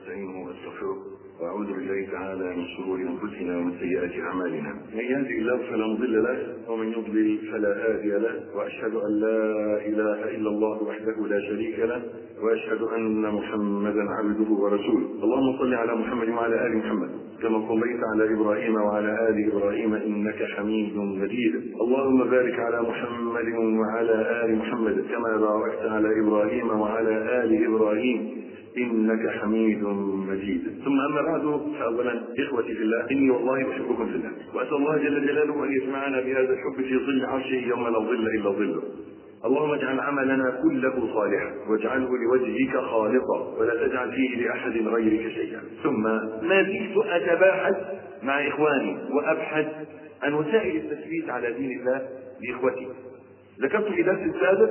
واستعينه واستغفره واعوذ بالله تعالى من شرور انفسنا ومن سيئات اعمالنا من يهدي الله فلا مضل له ومن يضلل فلا هادي له واشهد ان لا اله الا الله وحده لا شريك له واشهد ان محمدا عبده ورسوله اللهم صل على محمد وعلى ال محمد كما صليت على ابراهيم وعلى ال ابراهيم انك حميد مجيد اللهم بارك على محمد وعلى ال محمد كما باركت على ابراهيم وعلى ال ابراهيم انك حميد مجيد ثم اما بعد فاولا اخوتي في الله اني والله احبكم في الله واسال الله جل جلاله ان يجمعنا بهذا الحب في ظل عرشه يوم لا ظل الا ظله اللهم اجعل عملنا كله صالحا واجعله لوجهك خالصا ولا تجعل فيه لاحد غيرك شيئا ثم ما زلت اتباحث مع اخواني وابحث عن وسائل التثبيت على دين الله لاخوتي ذكرت في درس السابق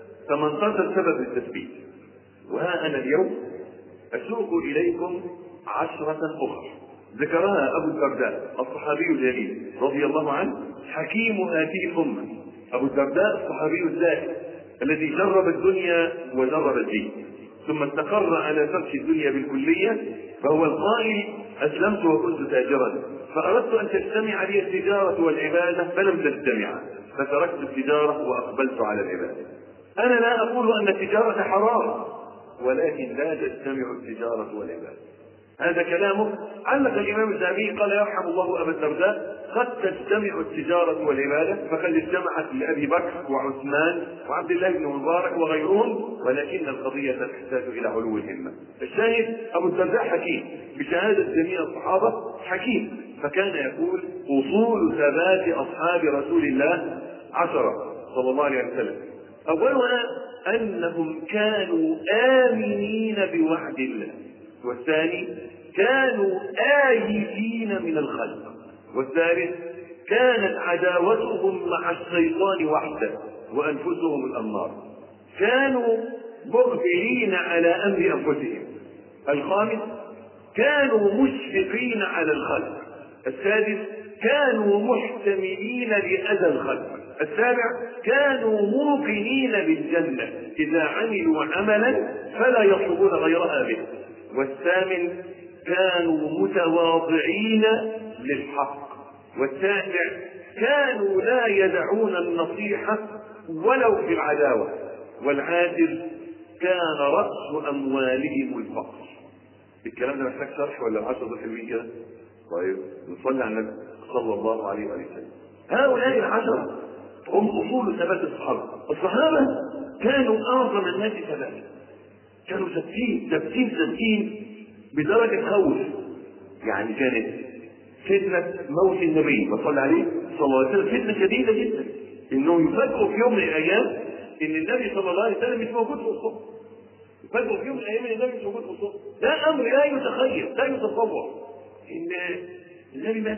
18 سبب للتثبيت وها انا اليوم أسوق إليكم عشرة أخرى ذكرها أبو الدرداء الصحابي الجليل رضي الله عنه حكيم هذه الأمة أبو الدرداء الصحابي الزاهد الذي جرب الدنيا وجرب الدين ثم استقر على ترك الدنيا بالكلية فهو القائل أسلمت وكنت تاجرا فأردت أن تجتمع لي التجارة والعبادة فلم تجتمع فتركت التجارة وأقبلت على العبادة أنا لا أقول أن التجارة حرام ولكن لا تجتمع التجارة والعبادة هذا كلامه علق الإمام الذهبي قال يرحم الله أبا الدرداء قد تجتمع التجارة والعبادة فقد اجتمعت لأبي بكر وعثمان وعبد الله بن مبارك وغيرهم ولكن القضية تحتاج إلى علو الهمة الشاهد أبو الدرداء حكيم بشهادة جميع الصحابة حكيم فكان يقول أصول ثبات أصحاب رسول الله عشرة صلى الله عليه وسلم أولها أنهم كانوا آمنين بوعد الله والثاني كانوا آيسين من الخلق والثالث كانت عداوتهم مع الشيطان وحده وأنفسهم الأمار كانوا مقبلين على أمر أنفسهم الخامس كانوا مشفقين على الخلق السادس كانوا محتملين لأذى الخلق السابع كانوا موقنين بالجنة إذا عملوا عملا فلا يطلبون غيرها به والثامن كانوا متواضعين للحق والتاسع كانوا لا يدعون النصيحة ولو في العداوة والعاشر كان رأس أموالهم الفقر الكلام ده محتاج شرح ولا العشرة دول حلوين كده؟ طيب نصلي على النبي صلى الله عليه وآله وسلم هؤلاء العشرة هم اصول ثبات الصحابه الصحابه كانوا اعظم الناس ثباتا كانوا ثابتين ثابتين ثابتين بدرجه خوف يعني كانت فتنه موت النبي صلى عليه صلى الله عليه وسلم فتنه شديده جدا انهم يفاجئوا في يوم من الايام ان النبي صلى الله عليه وسلم مش موجود في الصبح يفاجئوا في يوم من الايام ان النبي مش موجود في الصبح ده امر لا يتخيل لا يتصور ان النبي مات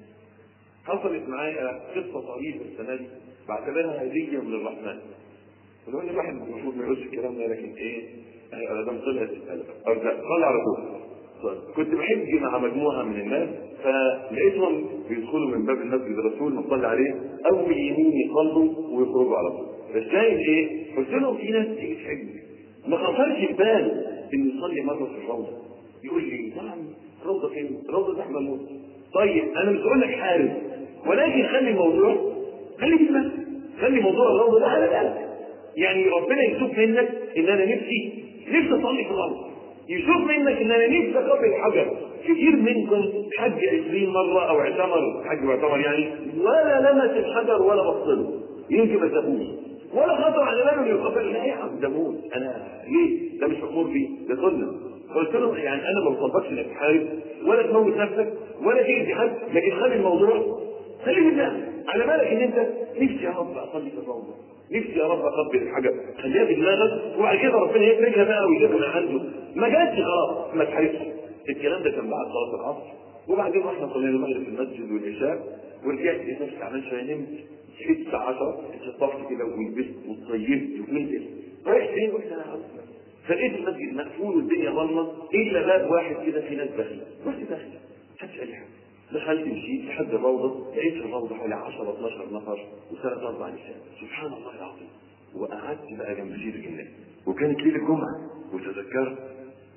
حصلت معايا قصه طريفه السنه دي بعتبرها هديه من الرحمن ولو ان الواحد المفروض ما يقولش الكلام ده لكن ايه انا دام طلعت ارجع صلي على طول كنت بحج مع مجموعه من الناس فلقيتهم بيدخلوا من باب المسجد الرسول نصلي عليه اول يمين يصلوا ويخرجوا على طول فالشاهد ايه؟ قلت لهم في ناس تيجي تحج ما خطرش في باله ان يصلي مره في الروضه يقول لي نعم روضه فين؟ روضه احمد موسى طيب انا مش هقول لك حارب ولكن خلي الموضوع خلي في بالك خلي موضوع الروضه ده على بالك يعني ربنا يشوف منك ان انا نفسي نفسي اصلي في الارض يشوف منك ان انا نفسي اقبل حجر كتير منكم حج 20 مره او اعتمر حج واعتمر يعني ولا لمس الحجر ولا بص له يمكن ما سابوش ولا خطر على باله انه يقبل لا يا عم ده موت انا ليه؟ ده مش مأمور بيه ده سنه قلت له يعني انا ما بطلبكش انك تحارب ولا تموت نفسك ولا تيجي حد لكن خلي الموضوع خليه بالله على بالك ان انت نفسي يا رب اصلي في الروضه نفسي يا رب اقبل الحاجه خليها في دماغك وبعد كده ربنا يفرجها بقى ويجيبها عنده ما جاتش خلاص ما تحاربش الكلام ده كان بعد صلاه العصر وبعدين رحنا صلينا المغرب في المسجد والعشاء ورجعت لقيت نفسي تعبان شويه نمت صحيت الساعه 10 اتشطفت كده ولبست وطيبت ونزلت رايح فين قلت انا عاوز فلقيت المسجد مقفول والدنيا ضلمه الا باب واحد كده في ناس داخله رحت داخل محدش قال لي حاجه دخلت مشيت لحد الروضه لقيت في الروضه حوالي 10 12 نفر وثلاث اربع نساء سبحان الله العظيم وقعدت بقى جنب سير الناس وكانت ليله الجمعه وتذكرت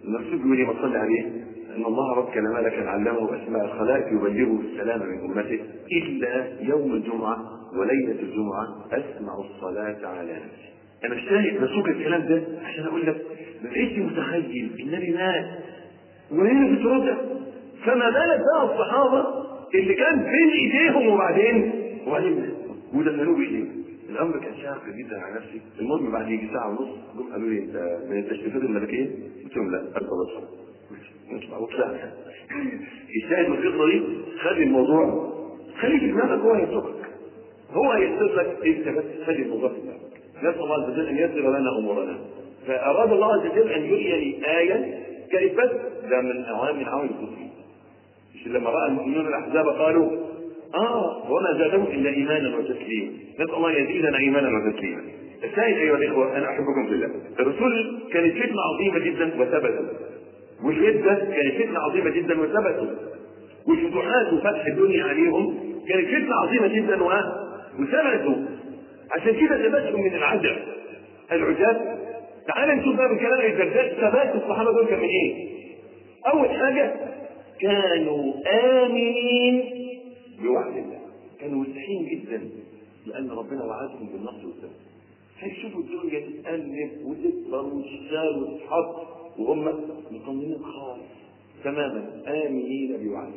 المكتوب بيقول ايه ما تصلي عليه ان الله رب كان ملكا علمه اسماء الخلائق يبلغه السلام من امته الا يوم الجمعه وليله الجمعه اسمع الصلاه على نفسي انا مش شايف بسوق الكلام ده عشان اقول لك ما بقيتش متخيل النبي مات وهنا بترد فما بالك بقى الصحابه اللي كان بين ايديهم وبعدين وبعدين ودفنوه بايديهم الامر كان شاق جدا على نفسي المهم بعد يجي ساعه ونص جم قالوا لي انت من التشريفات الملكيه قلت لهم لا قال خلاص نطلع وطلعنا الشاهد من القصه دي خلي الموضوع خليه في دماغك هو هيسوقك هو هيسوق لك انت بس خلي الموضوع في دماغك نسال الله عز وجل ان يسر لنا امورنا فاراد الله عز وجل ان يريني ايه كيف ده من عوامل من عوامل الكفر مش لما راى المؤمنون الاحزاب قالوا اه وما زادهم الا ايمانا وتسليما نسال الله يزيدنا ايمانا وتسليما الثاني ايها الاخوه انا احبكم في الله الرسول كانت فتنه عظيمه جدا وثبتوا والشده كانت فتنه عظيمه جدا وثبتوا والفتوحات وفتح الدنيا عليهم كانت فتنه عظيمه جدا و... وثبتوا عشان كده ثبتهم من العجب العجاب تعال نشوف بقى من كلام الدرداء ثبات الصحابه دول كان من ايه؟ اول حاجه كانوا امنين بوعد الله كانوا مرتاحين جدا لان ربنا وعدهم بالنصر والثبات هيشوفوا الدنيا تتألف وتكبر وتشتغل وتتحط وهم مطمئنين خالص تماما آمنين بوعده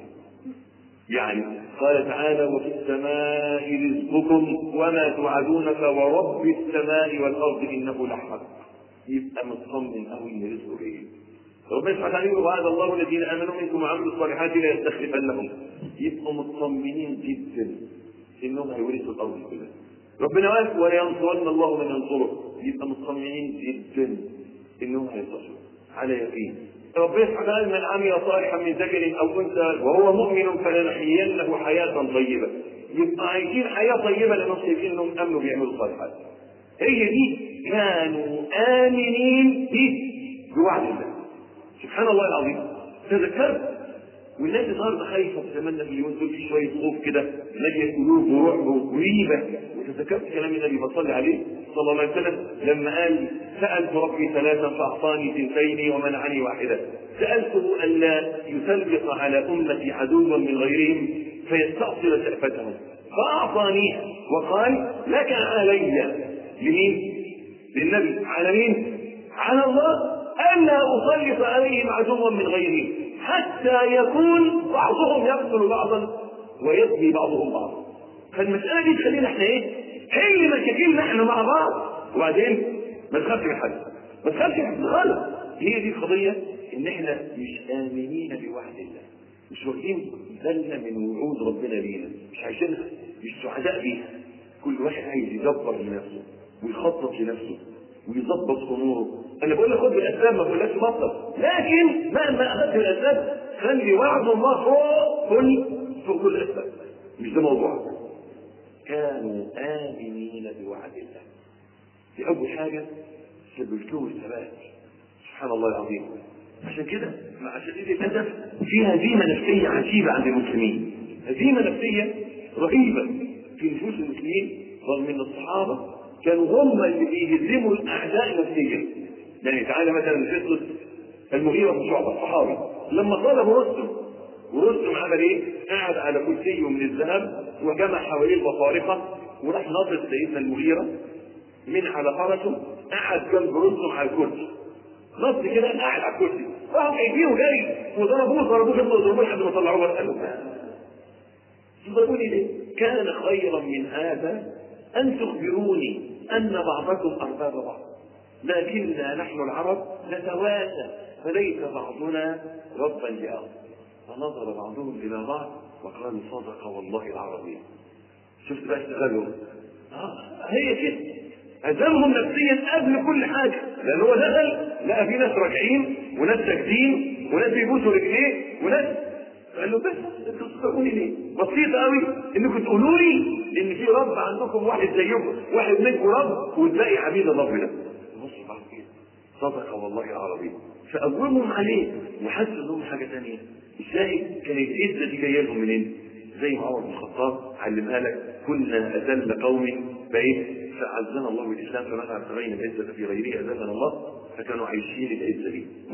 يعني قال تعالى وفي السماء رزقكم وما توعدون فورب السماء والارض انه لحق يبقى مطمن قوي ان رزقه ايه ربنا سبحانه وتعالى يقول وعد الله الذين امنوا منكم وعملوا الصالحات لا يستخلفنهم يبقوا مطمئنين جدا انهم هيورثوا الارض كلها ربنا قال ولينصرن الله من ينصره يبقى مطمئنين جدا انهم هينتصروا على يقين ربنا سبحانه وتعالى من عمل صالحا من ذكر او انثى وهو مؤمن فلنحيينه حياه طيبه يبقى عايشين حياه طيبه لانهم شايفين انهم امنوا بيعملوا صالحات هي دي كانوا امنين به بوعد الله سبحان الله العظيم تذكرت والناس النهارده خايفه تتمنى اليومين دول في شويه خوف كده ماليه قلوب ورعب وريبه وتذكرت كلام النبي صلى عليه صلى الله عليه وسلم لما قال سالت ربي ثلاثا فاعطاني اثنتين ومنعني واحده سالته الا يسلط على امتي عدوا من غيرهم فيستأصل شأفتهم فاعطانيها وقال لك علي لمين؟ للنبي على مين؟ على الله الا اسلط عليهم عدوا من غيرهم حتى يكون بعضهم يقتل بعضا ويسبي بعضهم بعضا فالمسألة دي تخلينا احنا ايه؟ حل مشاكلنا احنا مع بعض وبعدين ما تخافش من حد ما تخافش من حد خالص هي دي القضية ان احنا مش آمنين بوعد الله مش واخدين بالنا من وعود ربنا لينا مش عايشينها مش سعداء بيها كل واحد عايز يدبر لنفسه ويخطط لنفسه ويظبط اموره انا بقول لك خد بالاسباب ما بقولكش بطل لكن مهما اخذت بالاسباب خلي وعد الله فوق كل فوق كل الاسباب مش ده موضوع كانوا امنين بوعد الله دي اول حاجه سببت لهم الثبات سبحان الله العظيم عشان كده مع شديد الاسف في هزيمه نفسيه عجيبه عند المسلمين هزيمه نفسيه رهيبه في نفوس المسلمين رغم ان الصحابه كانوا هم اللي بيهزموا الاعداء نفسيا يعني تعالى مثلا قصه المغيرة بن شعبة الصحابي لما طلبوا رستم ورستم عمل ايه؟ قعد على كرسي من الذهب وجمع حواليه البطارقة وراح ناطط سيدنا المغيرة من على فرسه قعد جنب رستم على الكرسي نط كده قاعد على الكرسي راحوا جايبينه جري وضربوه ضربوه كده ضربوه لحد ما طلعوه بره قالوا تضربوني ليه؟ كان خيرا من هذا أن تخبروني أن بعضكم أرباب بعض لكننا نحن العرب نتواسى فليس بعضنا ربا لآخر فنظر بعضهم إلى بعض وقالوا صدق والله العربي شفت بقى اشتغلهم آه هي كده هزمهم نفسيا قبل كل حاجة لأن هو دخل لقى في ناس راجعين وناس ساكتين وناس بيبوسوا رجليه وناس قال له بس انتوا تصدقوني ليه؟ بسيط قوي انكم تقولوا لي ان في رب عندكم واحد زيكم، واحد منكم رب والباقي عبيد الرب ده. بص بعد كده صدق والله العربي فقومهم عليه وحسوا انهم حاجه ثانيه. ازاي كانت العزه دي جايه لهم منين؟ زي ما عمر بن الخطاب علمها لك كنا اذل قوم فايه؟ فعزنا الله بالاسلام فمنع تبين العزه في غيره اذلنا الله فكانوا عايشين العزه دي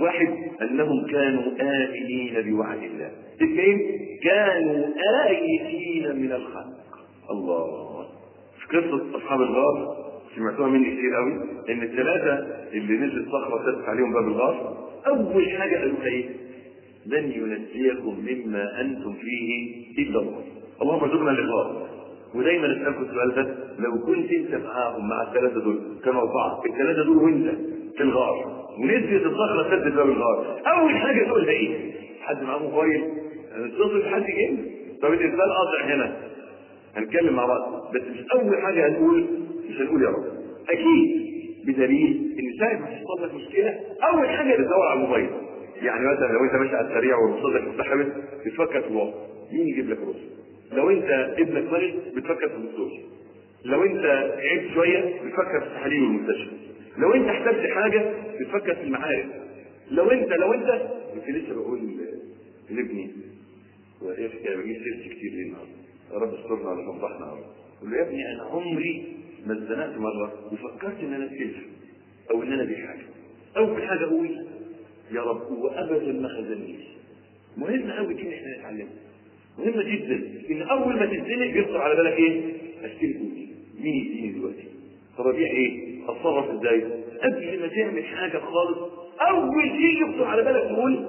واحد انهم كانوا آمنين بوعد الله اثنين كانوا آيسين من الخلق الله في قصة أصحاب الغار سمعتوها مني كتير قوي ان الثلاثة اللي نزلت صخرة سدت عليهم باب الغار اول حاجة قالوا ايه لن ينجيكم مما انتم فيه الا الله اللهم ارزقنا الاخلاص ودايما اسالكم السؤال ده لو كنت انت معاهم مع الثلاثه دول كانوا اربعه الثلاثه دول وانت في الغار ونزلت الصخره سدت باب الغار اول حاجه تقولها ايه؟ حد معاه موبايل اتصل بحد جه طب الانسان قاطع هنا هنتكلم مع بعض بس مش اول حاجه هنقول مش هنقول يا رب اكيد بدليل ان ساعه ما تحصل لك مشكله اول حاجه بتدور على الموبايل يعني مثلا لو انت ماشي على السريع والرصاص اتسحبت بتفكر في الوقت مين يجيب لك رصاص لو انت ابنك مريض بتفكر في الدكتور لو انت عيبت شويه بتفكر في التحاليل والمستشفى لو انت احتجت حاجه بتفكر في المعارف لو انت لو انت كنت لسه بقول لابني وايه الحكايه بجيب سيرتي كتير ليه النهارده يا رب استرنا على فضحنا يا رب قول له يا ابني انا عمري ما اتزنقت مره وفكرت ان انا اتكلف او ان انا ابيع حاجه اول حاجه اقول يا رب وابدا ما خذلنيش مهم قوي دي ان احنا نتعلمها مهمه جدا ان اول ما تتزنق يخطر على بالك ايه؟ استلف مين؟ مين يديني دلوقتي؟ طب ابيع ايه؟ اتصرف ازاي؟ قبل ما تعمل حاجه خالص اول شيء يخطر على بالك تقول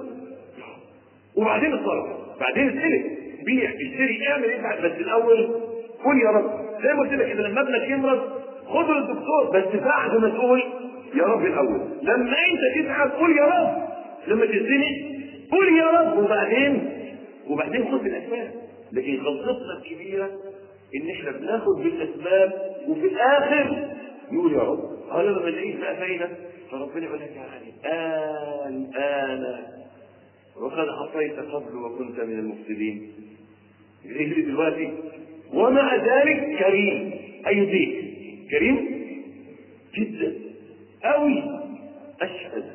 وبعدين اتصرف بعدين استلف بيع اشتري اعمل ابعت بس الاول قول يا رب زي ما قلت لك كده لما ابنك يمرض خده للدكتور بس بعد ما تقول يا رب الاول لما انت تتعب قول يا رب لما تزنق قول يا رب وبعدين وبعدين خد بالاسباب لكن غلطتنا الكبيره ان احنا بناخد بالاسباب وفي الاخر نقول يا رب قال لما نعيش بقى فايده فربنا يقول لك يعني الان انا وقد عصيت قبل وكنت من المفسدين يجري دلوقتي ومع ذلك كريم اي دين كريم جدا قوي اشهد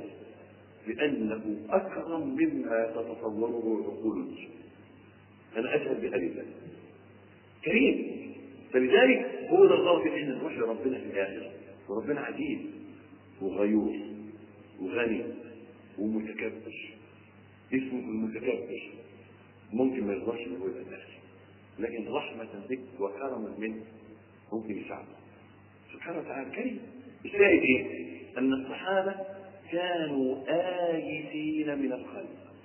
بانه اكرم مما تتصوره عقول انا اشهد بهذه الله كريم فلذلك هو ده الغلط ان احنا نروح لربنا في الاخر وربنا عزيز وغيور وغني ومتكبر اسمه المتكبر ممكن ما يرضاش ان هو يبقى نفسي لكن رحمة بك وكرما منه ممكن يساعده سبحانه وتعالى كريم الشاهد ايه؟ ان الصحابة كانوا آيسين من الخلق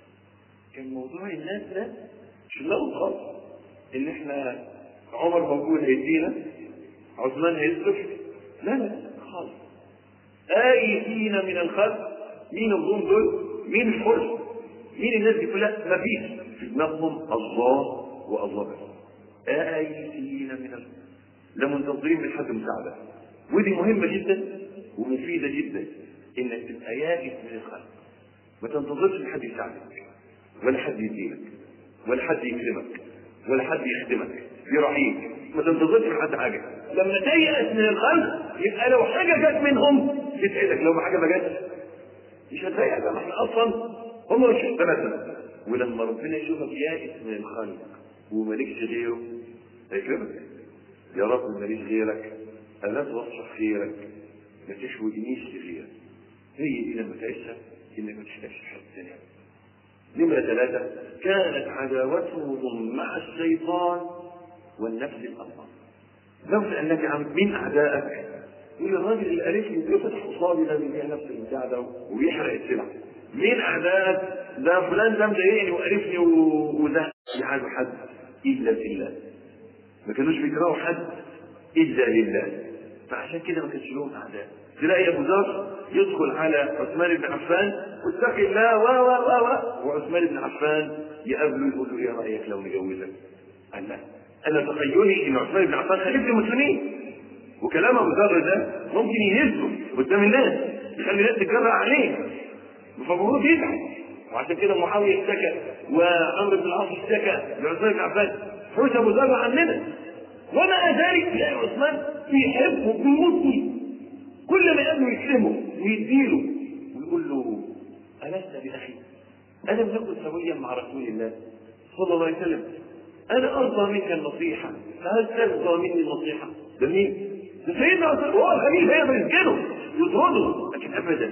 كان موضوع الناس ده مش له خالص ان احنا عمر موجود هيدينا عثمان هيصرف لا لا خالص آيسين من الخلق مين الظلم دول؟ مين الحر؟ مين الناس دي كلها؟ مفيش في دماغهم الله والله بس آيسين من الخلق لا منتظرين من حد مساعدة ودي مهمة جدا ومفيدة جدا انك تبقى يائس من الخلق ما تنتظرش من حد يساعدك ولا حد يدينك ولا حد يكرمك ولا حد يخدمك يراعيك ما تنتظرش من حد حاجة لما تيأس من الخلق يبقى لو حاجة جت منهم تسعدك لو ما حاجة ما جاتش مش هتضايق بقى ما احنا اصلا هم مش مثلا ولما ربنا يشوفك يائس من الخلق ومالكش غيره هيكرمك يا رب ماليش غيرك الا توصف خيرك ما تشوجنيش لغيرك هي دي لما تعيشها انك ما تحتاجش حد تاني نمرة ثلاثة كانت عداوتهم مع الشيطان والنفس الأمارة لو سألناك عن مين أعدائك؟ يقول الراجل اللي قالت لي بيفتح قصادي ده بيبيع نفس البتاع ده وبيحرق السلع مين أعدائك؟ ده فلان ده مضايقني وقرفني وده يعاد حد إلا لله ما كانوش بيكرهوا حد إلا لله فعشان كده ما كانش لهم أعداء تلاقي أبو ذر يدخل على عثمان بن عفان واتقي الله و و و و وعثمان بن عفان يقابله يقول له ايه رايك لو نجوزك؟ قال لا انا تخيلي ان عثمان بن عفان خليفه المسلمين وكلام ابو ذر ده ممكن يهزه قدام الناس يخلي الناس تتجرأ عليه فالمفروض يزعل وعشان كده معاويه اشتكى وعمرو بن العاص اشتكى لعثمان بن عفان حوش ابو ذر عننا ومع ذلك تلاقي عثمان بيحبه بيموت فيه كل ما يقابله يكرمه ويديله ويقول له ألست بأخي ألم نكن سويا مع رسول الله صلى الله عليه وسلم أنا أرضى منك النصيحة فهل ترضى مني النصيحة؟ ده مين؟ ده سيدنا عثمان هو الخليفة يقدر يسجنه يطرده لكن أبدا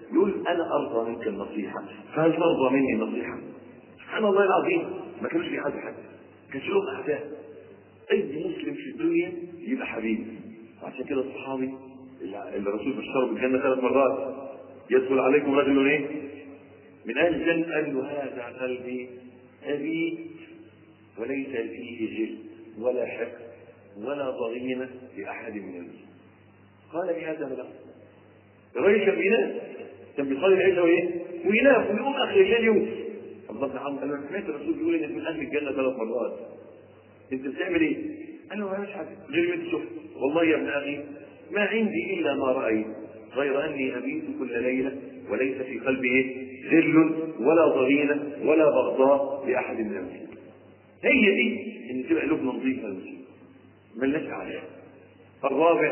يقول انا ارضى منك النصيحه فهل ترضى مني النصيحه؟ سبحان الله العظيم ما كانوش في حد حد كانش لهم اعداء اي مسلم في الدنيا يبقى حبيب عشان كده الصحابي اللي الرسول بشره بالجنه ثلاث مرات يدخل عليكم رجل ايه؟ من اهل الجنه قال له هذا قلبي ابي وليس فيه جل ولا حق ولا ضغينه لاحد من المسلمين قال بهذا بلغ الراجل كان بينام كان بيصلي العشاء وايه؟ وينام ويقوم اخر الليل يوم الله بن عمرو قال له سمعت الرسول بيقول انك من اهل الجنه ثلاث مرات انت بتعمل ايه؟ قال له ما عملش حاجه غير ما تشوف والله يا ابن اخي ما عندي الا ما رايت غير اني ابيت كل ليله وليس في قلبي ايه؟ ذل ولا ضغينه ولا بغضاء لاحد من المسلمين. هي دي ان تبقى قلوبنا نظيفه المسلمين. ملناش اعداء. الرابع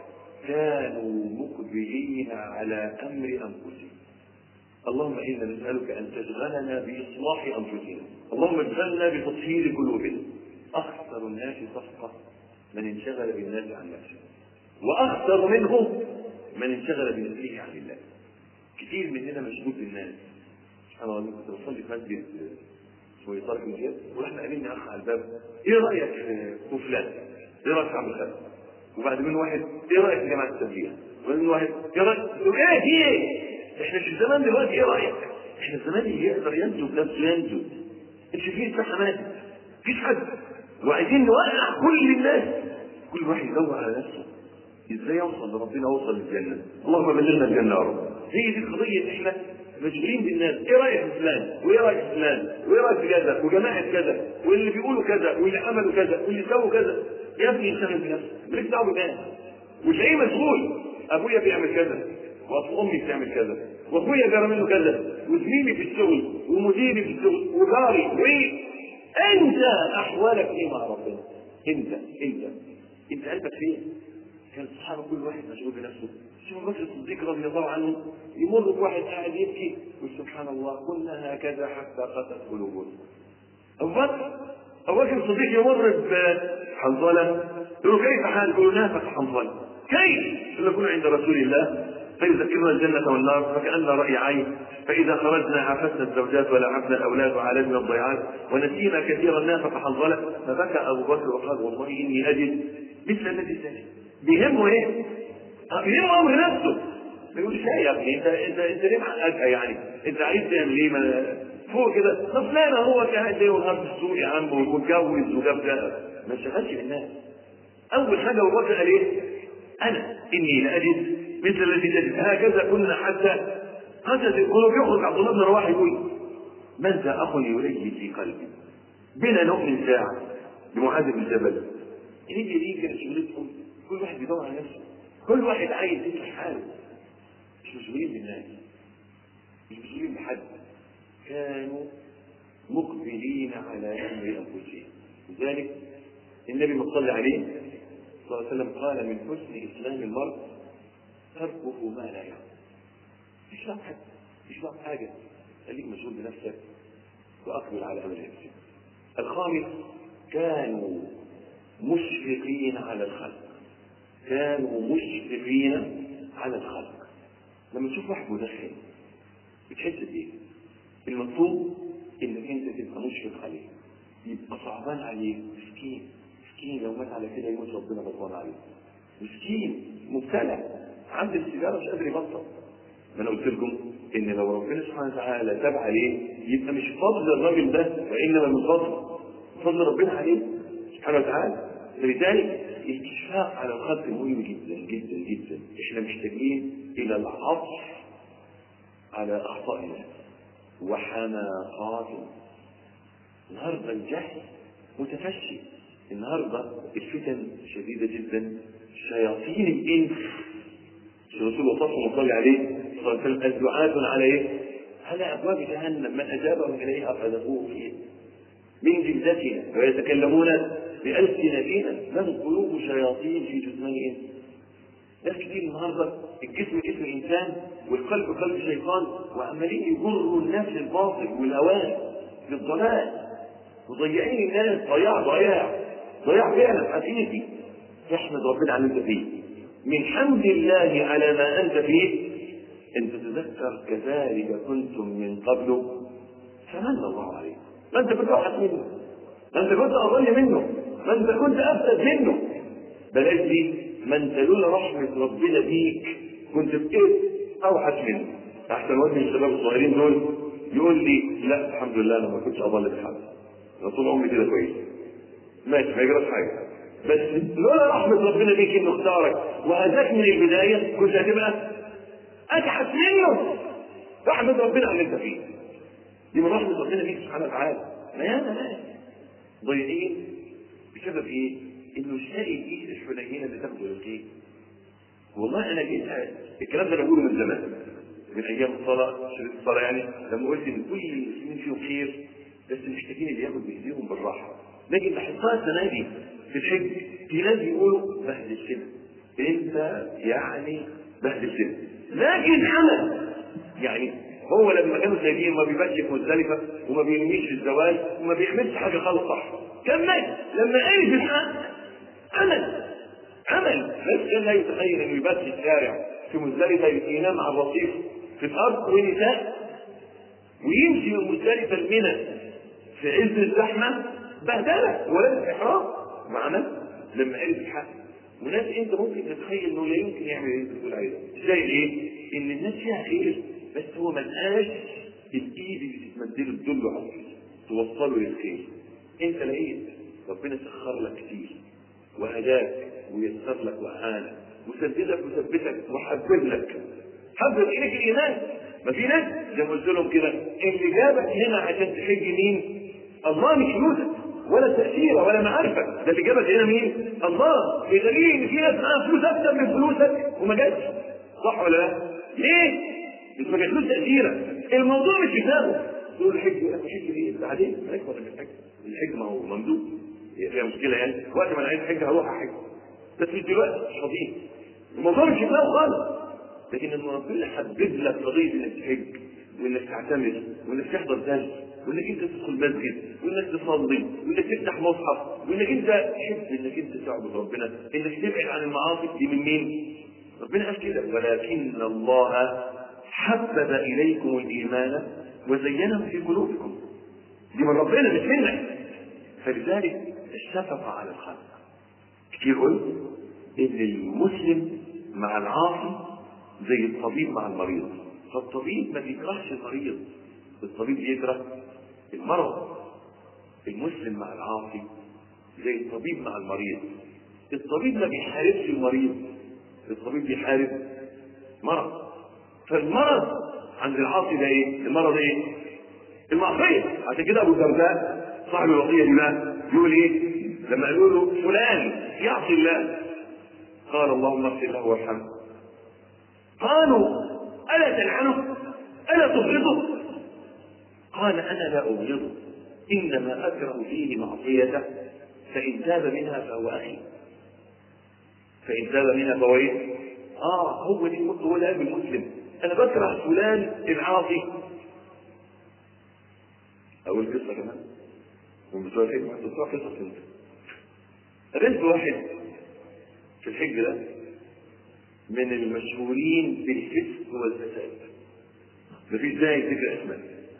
كانوا مقبلين على امر انفسهم. اللهم انا نسالك ان تشغلنا باصلاح انفسنا. اللهم اشغلنا بتطهير قلوبنا. اخسر الناس صفقه من انشغل بالناس عن نفسه. واخسر منهم من انشغل بنفسه عن الله. كثير مننا مشغول بالناس. سبحان الله كنت بصلي في مسجد اسمه طارق المجيد ورحنا قابلني اخ على الباب ايه رايك في فلان؟ ايه رايك في عبد الخالق؟ وبعد من واحد ايه رايك في جماعه التبليغ؟ وبعد من واحد ايه رايك؟ تقول ايه في ايه؟ احنا في الزمان دلوقتي ايه رايك؟ احنا الزمان اللي يقدر ينجو بنفسه ينجو. انت في مساحه ماتت. مفيش حد. وعايزين نوقع كل الناس. كل واحد يدور على نفسه. ازاي يوصل لربنا اوصل للجنه؟ اللهم بلغنا الجنه يا رب. هي دي القضيه احنا مشغولين بالناس، ايه رايك في فلان؟ وايه رايك في فلان؟ وايه رايك في كذا؟ وجماعه كذا، واللي بيقولوا كذا، واللي عملوا كذا، واللي سووا كذا. يا ابني اشتغل بنفسك، مالكش دعوه بالناس. وتلاقيه مشغول، ابويا بيعمل كذا، واصل امي بتعمل كذا، واخويا جرى منه كذا، وزميلي في الشغل، ومديري في الشغل، وجاري، و انت احوالك ايه مع ربنا؟ انت انت انت قلبك فين؟ كان الصحابه كل واحد مشغول بنفسه شوف ابو بكر الصديق رضي الله عنه يمر بواحد قاعد يبكي وسبحان الله كنا هكذا حتى قست قلوبنا ابو بكر ابو بكر الصديق يمر بحنظله يقول كيف حال يقول نافق حنظله كيف نكون عند رسول الله فيذكرنا الجنة والنار فكأن رأي عين فإذا خرجنا عفسنا الزوجات ولعبنا الأولاد وعالجنا الضيعات ونسينا كثيرا نافق حنظلة فبكى أبو بكر وقال والله إني أجد مثل الذي سجد بيهمه ايه؟ بيهمه امر نفسه ما يقولش لا يا ابني انت انت انت ليه معقدها يعني؟ انت عايز تعمل ايه؟ ما فوق كده طب فلان هو كان ليه ونهار في السوق يا عم واتجوز وجاب ده ما انشغلش بالناس اول حاجه ابو بكر قال ايه؟ انا اني لاجد مثل الذي تجد هكذا كنا حتى قتل القلوب يخرج عبد الله بن رواحه يقول من ذا اخ يلي في قلبي بنا نؤمن ساعه بمعاذ بن جبل هي دي كانت شغلتهم كل واحد بيدور على نفسه كل واحد عايز يصلح حاله مش مشغولين بالناس مش مشغولين بحد كانوا مقبلين على امر انفسهم لذلك النبي صلى عليه صلى الله عليه وسلم قال من حسن اسلام المرء تركه ما لا يعلم مش فاهم حد مش فاهم حاجه خليك مشغول بنفسك واقبل على امر نفسك الخامس كانوا مشفقين على الخلق كانوا مشفقين على الخلق لما تشوف واحد مدخن بتحس بايه؟ المطلوب انك انت تبقى مشفق عليه يبقى صعبان عليه مسكين مسكين لو مات على كده يموت ربنا غضبان عليه مسكين مبتلى عند السيجاره مش قادر يبطل ما انا قلت لكم ان لو ربنا سبحانه وتعالى تاب عليه يبقى مش فضل الراجل ده وانما من فضل فضل ربنا عليه سبحانه وتعالى فلذلك الاستشفاق على الخلق مهم جدا جدا جدا احنا محتاجين الى العطف على اخطاء الناس وحماقاتهم النهارده الجهل متفشي النهارده الفتن شديده جدا شياطين الانس الرسول وصفهم وصلى عليه صلى الله عليه وسلم الدعاة على ايه؟ على ابواب جهنم من اجابهم اليها فذبوه فيه من جلدتنا ويتكلمون بألسنتنا لهم قلوب شياطين في جثمان انس ناس كتير النهارده الجسم جسم انسان والقلب قلب شيطان وعمالين يجروا الناس للباطل والاوان للضلال مضيعين الناس ضياع ضياع ضياع فعلا حقيقي تحمد ربنا على اللي انت فيه من حمد الله على ما انت فيه ان تتذكر كذلك كنتم من قبل فمن الله عليكم ما انت كنت اوحش منه ما انت كنت اضل منه ما انت كنت افسد منه بلاش دي ما انت لولا رحمه ربنا بيك كنت بايه اوحش منه احسن واحد من الشباب الصغيرين دول يقول لي لا الحمد لله انا ما كنتش اضل بحد انا طول عمري كده كويس ماشي ما يجراش حاجه بس لولا رحمه ربنا بيك انه اختارك وهداك من البدايه كنت هتبقى اجحد منه رحمه ربنا على اللي انت فيه دي من رحمه ربنا بيك سبحانه وتعالى ما ياما ناس ضايعين بسبب ايه؟ انه شايف ايد الحنينه اللي تاخده للخير والله انا جيت الكلام ده انا بقوله من زمان من ايام الصلاه شريط الصلاه يعني لما قلت ان كل المسلمين فيهم خير بس محتاجين اللي ياخد بايديهم بالراحه لكن لاحظتها السنه دي في الحج في ناس بيقولوا بهدل سنه انت يعني بهدل سنه لكن عمل يعني هو لما كانوا سايبين ما بيباتش في مزدلفه وما بيرميش في الزواج وما بيعملش حاجه خالص صح كمل لما عرف الحق عمل عمل بس كان لا يتخيل انه يبات في الشارع في مزدلفه ينام على الرصيف في الارض ونساء ويمشي من مزدلفه المنى في عز الزحمه بهدله ولابس احرام ما عمل لما عرف الحق وناس انت ممكن تتخيل انه لا يمكن يعمل اللي انت بتقول عليه زي ايه؟ ان الناس فيها خير بس هو ما لقاش الايد اللي تتمدله تدله على الخير توصله للخير انت لقيت ربنا سخر لك كتير وهداك ويسر لك واعانك وسددك وثبتك وحبب لك حبب اليك الايمان ما في ناس زي ما قلت لهم كده اللي جابك هنا عشان تحج مين؟ الله مش فلوسك ولا تأثير ولا معرفة ده اللي جابك هنا مين؟ الله بدليل ان في ناس معاها فلوس اكتر من فلوسك وما جاتش صح ولا لا؟ ليه؟ مش ما جاتلوش تأثيرا الموضوع مش كتابه تقول الحج يقول لك الحج ايه؟ بعدين ما يكبر من الحج الحج ما هو ممدوح هي فيها مشكلة يعني وقت ما انا عايز حج هروح احج بس مش دلوقتي مش فاضيين الموضوع مش كتابه خالص لكن ان ربنا حبب لك قضيه انك تحج وانك تعتمر وانك تحضر درس وانك انت تدخل مسجد وانك تصلي وانك تفتح مصحف وانك انت تحب انك انت تعبد ربنا انك تبعد عن المعاصي دي من مين؟ ربنا قال كده ولكن الله حبب اليكم الايمان وزينه في قلوبكم دي من ربنا مش منك فلذلك الشفقه على الخلق كتير قلت ان المسلم مع العاصي زي الطبيب مع المريض فالطبيب ما بيكرهش المريض الطبيب بيكره المرض المسلم مع العاصي زي الطبيب مع المريض الطبيب ما بيحاربش المريض الطبيب بيحارب مرض فالمرض عند العاصي ده ايه؟ المرض ايه؟ المعصية عشان كده ابو الدرداء صاحب الوصية دي بقى يقول ايه؟ لما قالوا له فلان يعصي الله قال اللهم اغفر له وارحمه قالوا ألا تلعنه ألا تبغضه قال أنا لا أبغضه إنما أكره فيه معصيته فإن تاب منها فهو أخي فإن تاب منها فهو إيه؟ آه هو دي هو ده المسلم أنا بكره فلان العاصي أقول قصة كمان من بتوع الحج بتوع قصة انت قابلت واحد في الحج ده من المشهورين بالفسق والفساد مفيش داعي ذكر اسماء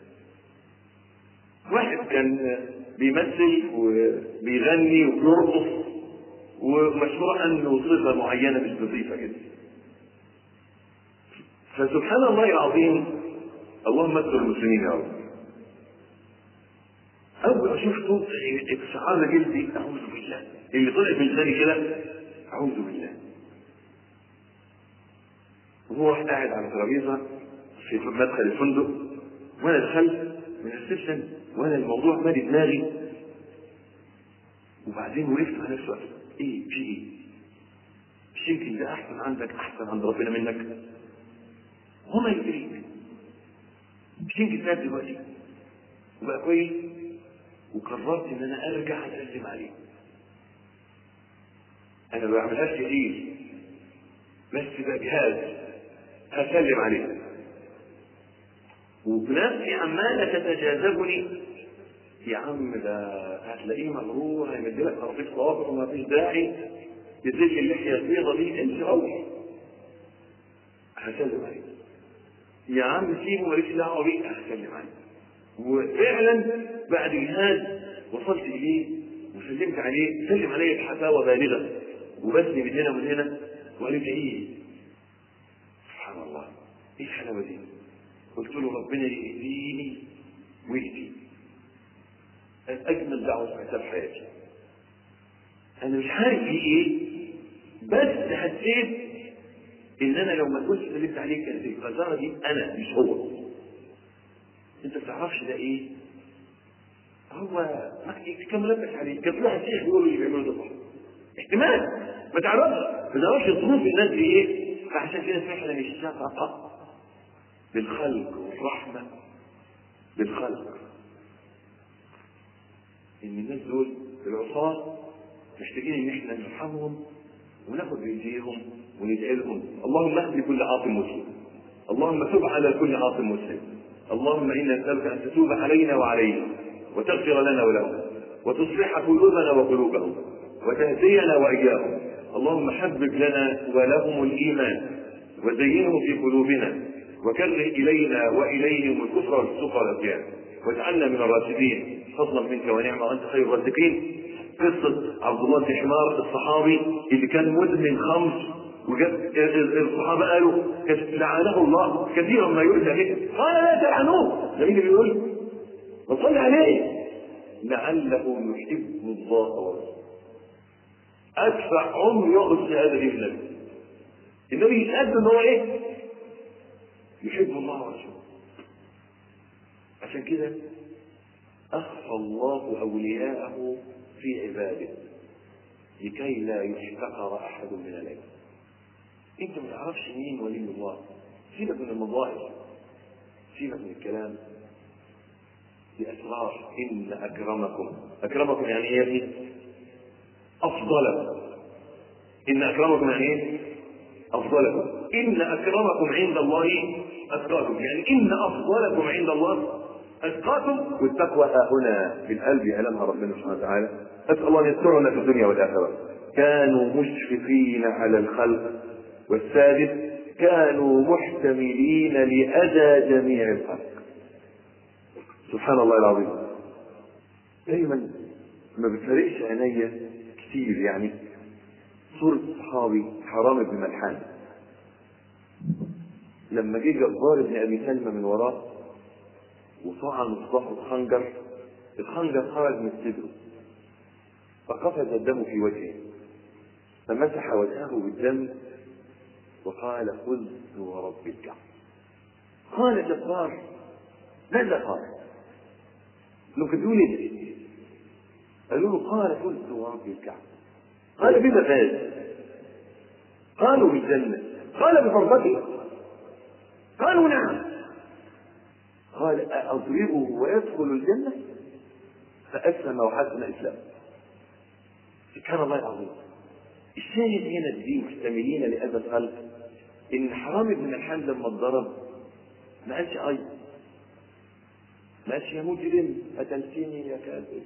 واحد كان بيمثل وبيغني وبيرقص ومشهور عنه صفه معينه مش لطيفه كده فسبحان الله العظيم اللهم استر المسلمين يا رب اول ما شفته استعاذ جلدي اعوذ بالله اللي طلع من لساني كده اعوذ بالله وهو قاعد على ترابيزه في مدخل الفندق وانا دخلت من السيشن وانا الموضوع مالي دماغي وبعدين وقفت مع نفسي وقفت ايه في ايه؟ مش يمكن ده احسن عندك احسن عند ربنا منك؟ وما يدريك مش يمكن تاب دلوقتي وبقى كويس وقررت ان انا ارجع اسلم عليه انا ما بعملهاش كتير بس بجهاز هسلم عليه ونفسي عمالة تتجاذبني يا عم ده هتلاقيه مغرور هيمدلك طرفين صوابع وما فيش داعي تزيد اللحية البيضة دي انت روح هسلم عليه يا عم سيبه ماليش دعوه بيه هتكلم عنه وفعلا بعد جهاد وصلت اليه وسلمت عليه سلم علي بحفاوه بالغه وبسني من هنا ومن هنا وقال لي ايه سبحان الله ايه الحلاوه دي قلت له ربنا يهديني ويهدي اجمل دعوه سمعتها في حياتي انا مش عارف في ايه بس حسيت ان انا لو ما كنتش سلمت عليه كانت القذاره دي انا مش هو انت ما تعرفش ده ايه هو ما تكملتش عليه كان في واحد شيخ بيقول اللي بيعمله ده صح احتمال ما تعرفش ما تعرفش ظروف الناس دي ايه فعشان كده فعلا الشفقه بالخلق والرحمه بالخلق ان الناس دول العصاة محتاجين ان احنا نرحمهم وناخد بايديهم وندعي لهم اللهم اهد كل عاصم مسلم اللهم تب على كل عاصم مسلم اللهم انا نسالك ان تتوب علينا وعليهم وتغفر لنا ولهم وتصلح قلوبنا وقلوبهم وتهدينا واياهم اللهم حبب لنا ولهم الايمان وزينه في قلوبنا وكره الينا واليهم الكفر والفسوق والعصيان واجعلنا من الراشدين فضلا منك ونعمه وانت خير الرازقين قصه عبد الله بن حمار الصحابي اللي كان مدمن خمر وجد الصحابه قالوا لعنه الله كثيرا ما يؤذى به قال لا تلعنوه ده مين اللي بيقول وصلي عليه لعله يحب الله ورسوله ادفع عمر يقعد في هذا النبي النبي يتقدم ان هو ايه يحب الله ورسوله عشان كده أخفى الله أولياءه في عباده لكي لا يحتقر أحد من العباد أنت ما تعرفش مين ولي الله سيبك من المظاهر سيبك من الكلام بأسرار إن أكرمكم أكرمكم يعني إيه يا ابني؟ أفضلكم إن أكرمكم يعني إيه؟ أفضلكم إن أكرمكم عند الله أتقاكم يعني إن أفضلكم عند الله أتقاكم والتقوى ها هنا بالقلب يعلمها ربنا سبحانه وتعالى أسأل الله أن يسترنا في الدنيا والآخرة كانوا مشفقين على الخلق والسادس كانوا محتملين لأذى جميع الخلق سبحان الله العظيم دايما ما بتفرقش عينيا كتير يعني صورة صحابي حرام بن ملحان لما جه جبار بن ابي سلمى من وراه وطعن مصباحه الخنجر الخنجر خرج من صدره فقفز الدم في وجهه فمسح وجهه بالدم وقال خذت ورب الكعبة قال جبار ماذا قال؟ ممكن تقول ايه؟ قالوا له قال فزت ورب الكعبة قال بما فاز؟ قالوا بالجنة قال بفرضته قالوا نعم قال أضربه ويدخل الجنة فأسلم وحسن إسلامه سبحان الله العظيم الشاهد هنا دي محتملين لأذى الخلق إن حرام بن الحام لما اتضرب ما قالش أي ما قالش يا مجرم قتلتني يا كافر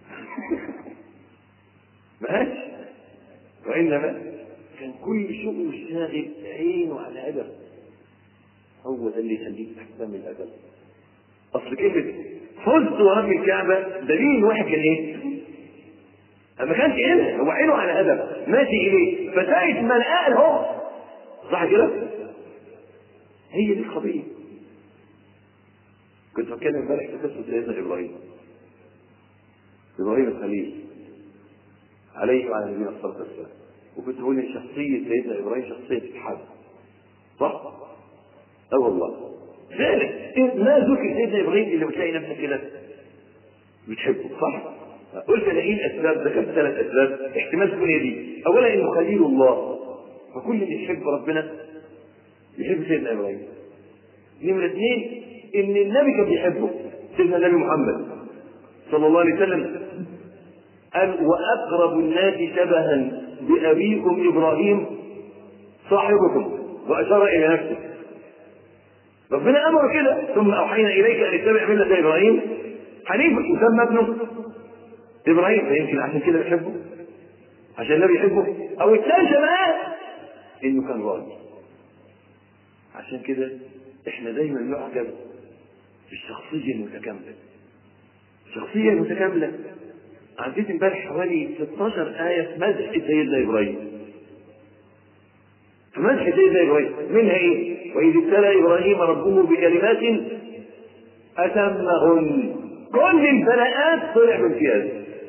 ما قالش وإنما كان كل شغله الشاغل عينه على أدب هو ده اللي يخليك تحتمل الأدب أصل كلمة فزت ورب الكعبة دليل واحد كان إيه؟ ما كانش هنا هو عينه على أدب ماشي إليه فساعة ما نقال هو صح كده؟ هي دي القضية كنت بتكلم امبارح في قصة سيدنا إبراهيم إبراهيم الخليل عليه وعلى نبينا الصلاة والسلام وكنت بقول ان شخصية سيدنا إبراهيم شخصية تتحب صح؟ اه والله ذلك ما ذكر سيدنا إبراهيم اللي بتلاقي نفسك كده بتحبه صح؟ قلت انا ايه الاسباب؟ ذكرت ثلاث اسباب احتمال تكون هي دي اولا انه خليل الله فكل اللي يحب ربنا يحب سيدنا ابراهيم نمرة اثنين ان النبي كان بيحبه سيدنا النبي محمد صلى الله عليه وسلم قال واقرب الناس شبها بابيكم ابراهيم صاحبكم واشار الى نفسه ربنا امر كده ثم اوحينا اليك ان اتبع مله ابراهيم حنيفا وسمى ابنه ابراهيم فيمكن عشان كده بيحبه عشان النبي يحبه او الثالثه بقى انه كان راجل عشان كده احنا دايما نعجب بالشخصية المتكاملة الشخصية المتكاملة عديت امبارح حوالي 16 آية في مدح سيدنا إبراهيم في مدح سيدنا إبراهيم منها إيه؟ وإذ ابتلى إبراهيم ربه بكلمات أتمهن كل البلاءات طلع من امتياز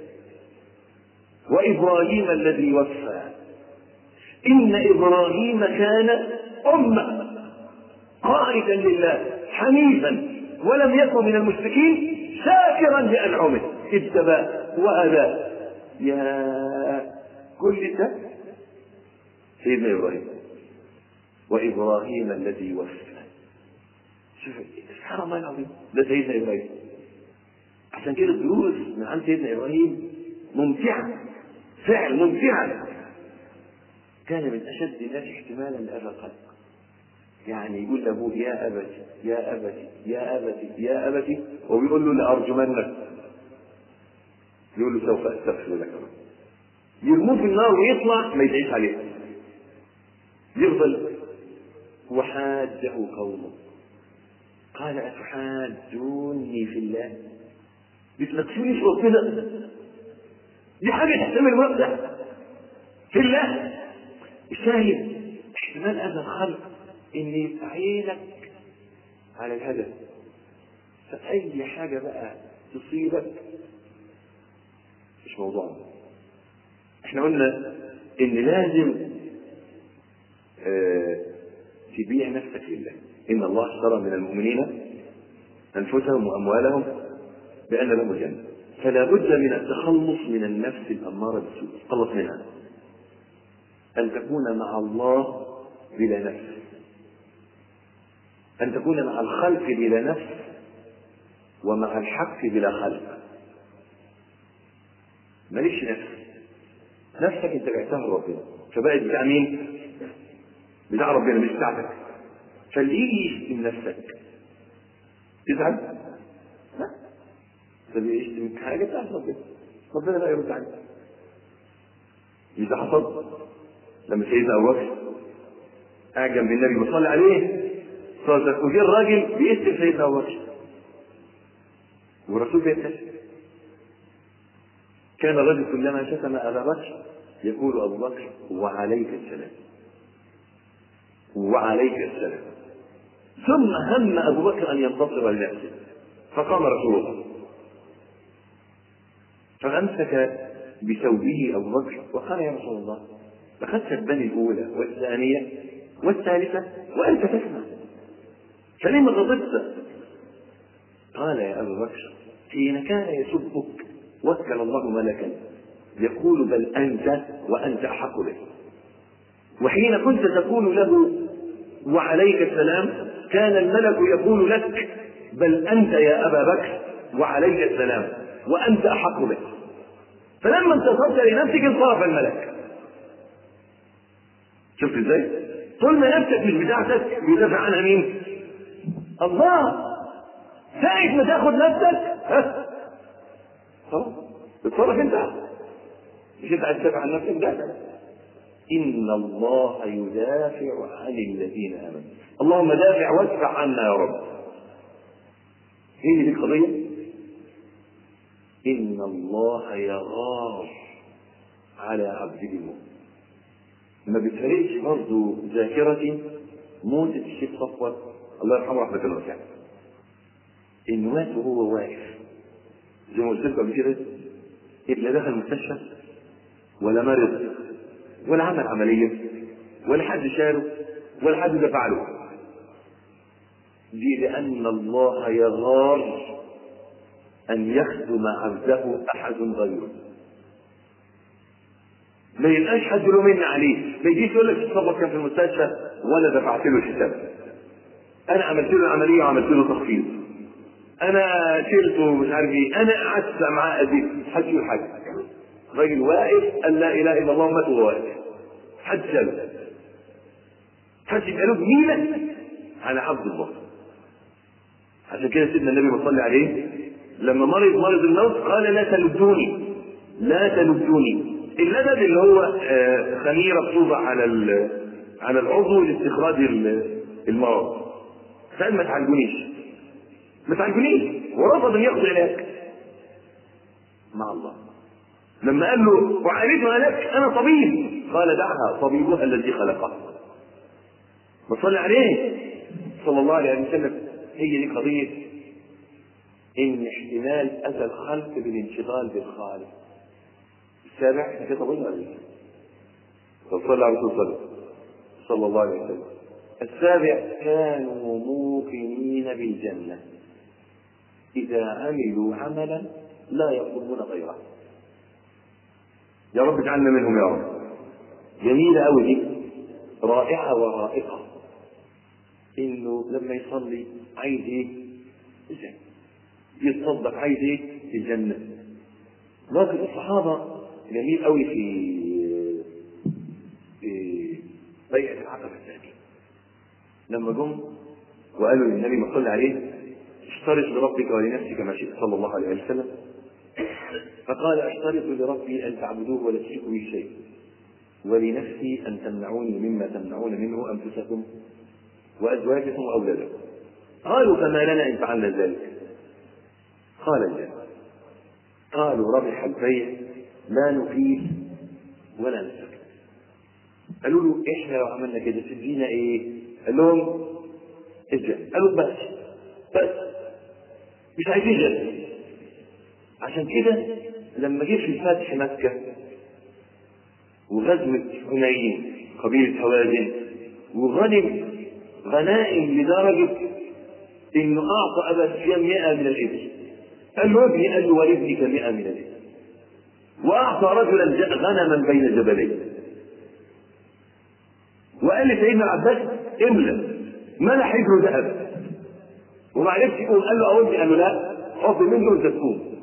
وإبراهيم الذي وفى إن إبراهيم كان أمة قائدا لله حنيفا ولم يكن من المشركين شاكرا لأنعمه اتباه وهداه يا كل ده سيدنا إبراهيم وإبراهيم الذي وفى شوف سبحان الله العظيم ده سيدنا إبراهيم عشان كده الدروس من عند سيدنا إبراهيم ممتعة فعل ممتعة كان من أشد الناس احتمالا لأذى الخلق يعني يقول لأبوه يا أبتي يا أبتي يا أبتي يا أبتي وبيقول له لأرجمنك يقول له سوف أستغفر لك يرموه في النار ويطلع ما يدعيش عليه يفضل وحاجه قومه قال أتحاجوني في الله بتناقشوني في ربنا دي حاجة تحتمل مبدأ في الله الشاهد احتمال هذا الخلق ان يبقى عينك على الهدف فأي حاجة بقى تصيبك مش موضوعنا احنا قلنا ان لازم اه تبيع نفسك لله ان الله اشترى من المؤمنين انفسهم واموالهم بان لهم الجنه فلا بد من التخلص من النفس الاماره بالسوء تخلص منها ان تكون مع الله بلا نفس ان تكون مع الخلق بلا نفس ومع الحق بلا خلق ماليش نفس نفسك انت بعتها لربنا فبقت بتاع مين؟ بتاع ربنا مش بتاعتك فاللي يجي يشتم نفسك تزعل؟ لا طب يشتم حاجه بتاعت ربنا ربنا لا يرد عليك إذا حصل لما سيدنا أبو بكر قاعد جنب النبي بيصلي عليه صلى الله عليه وسلم وجه الراجل بيشتم سيدنا أبو بكر والرسول بيبتسم كان الرجل كلما شتم ابا بكر يقول ابو بكر وعليك السلام وعليك السلام ثم هم ابو بكر ان ينتصر لنفسه فقام رسول الله فامسك بثوبه ابو بكر وقال يا رسول الله لقد سبني الاولى والثانيه والثالثه وانت تسمع فلما غضبت قال يا ابا بكر حين كان يسبك وكل الله ملكا يقول بل انت وانت احق به وحين كنت تقول له وعليك السلام كان الملك يقول لك بل انت يا ابا بكر وعليك السلام وانت احق به فلما انتصرت لنفسك انصرف الملك شفت ازاي؟ طول ما نفسك مش بتاعتك بيدافع عنها مين؟ الله ساعة ما تاخد نفسك ها خلاص اتصرف انت مش انت عايز تدافع عن نفسك ده ان الله يدافع عن الذين امنوا اللهم دافع وادفع عنا يا رب هي دي القضيه ان الله يغار على عبده المؤمن ما بتفرقش برضه ذاكرتي موت الشيخ صفوت الله يرحمه رحمه واسعه ان مات وهو واقف زي ما قلت لكم قبل كده لا دخل المستشفى ولا مرض ولا عمل عملية ولا حد شاله ولا حد دفع له دي لأن الله يغار أن يخدم عبده أحد غيره ما يبقاش حد له من عليه ما يجيش يقول لك الصبر كان في المستشفى ولا دفعت له الحساب انا عملت له العمليه وعملت له تخفيض انا شلته مش عارف ايه انا قعدت معاه قد ايه حد يقول حاجه راجل واقف قال لا اله الا الله مات وهو واقف حد شاله حد يبقى له جميله على عبد الله عشان كده سيدنا النبي صلى عليه لما مرض مرض الموت قال لا تلدوني لا تلدوني اللدد اللي هو خميره بتوضع على على العضو لاستخراج المرض فقال ما تعالجونيش ما تعالجونيش ورفض ان ياخذ علاج مع الله لما قال له وعالجها لك انا طبيب قال دعها طبيبها الذي خلقها وصلى عليه صلى الله عليه وسلم هي دي قضيه ان احتمال اذى الخلق بالانشغال بالخالق السابع احنا كده قلنا ولا ايه؟ طب صلى على رسول صلى الله عليه وسلم السابع كانوا موقنين بالجنة إذا عملوا عملا لا يطلبون غيره يا رب اجعلنا منهم يا رب جميلة أوي دي رائعة ورائقة إنه لما يصلي عايز إيه؟ الجنة يتصدق عايز إيه؟ الجنة لكن الصحابة جميل أوي في في بيعة العقبة الثانية لما جم وقالوا للنبي ما صلى عليه اشترط لربك ولنفسك ما شئت صلى الله عليه وسلم فقال اشترط لربي ان تعبدوه ولا تشركوا به شيء ولنفسي ان تمنعوني مما تمنعون منه انفسكم وازواجكم واولادكم قالوا فما لنا ان فعلنا ذلك قال الجنة قالوا ربح البيع لا نفيد ولا نسكت قالوا له احنا لو عملنا كده تدينا ايه؟ قال لهم الجنة قالوا بس بس مش عايزين جنة عشان كده لما جه في فتح مكة وغزوة حنين قبيلة هوازن وغنم غنائم لدرجة انه اعطى ابا سفيان 100 من الابل قال له ابني قال له ولابنك 100 من الابل واعطى رجلا غنما بين جبلين وقال لسيدنا العباس املى ملح حجره ذهب وما عرفش يقوم قال له اودي قال له لا حط منه وانت تكون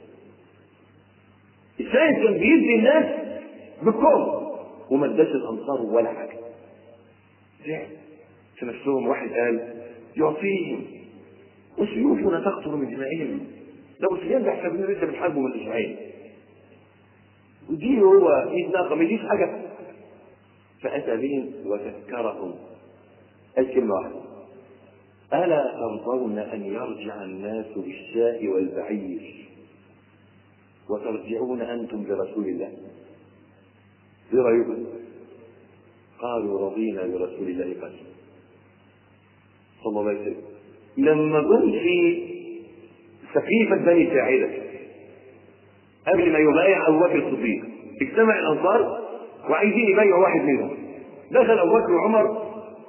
الشاهد كان بيدي الناس بالكون وما اداش الانصار ولا حاجه زعل في نفسهم واحد قال يعطيهم وسيوفنا تقطر من دمائهم لو سفيان ده احنا لسه بنحاربه من اسبوعين ودي هو ايد ناقه ما يديش حاجه فاتى بهم وذكرهم الكلمه واحده الا ترضون ان يرجع الناس بالشاء والبعير وترجعون انتم برسول الله ايه رايكم قالوا رضينا برسول الله قد صلى الله عليه وسلم لما جم في سقيفة بني ساعدة قبل ما يبايع أبو بكر الصديق اجتمع الأنصار وعايزين يبايعوا واحد منهم دخل أبو بكر وعمر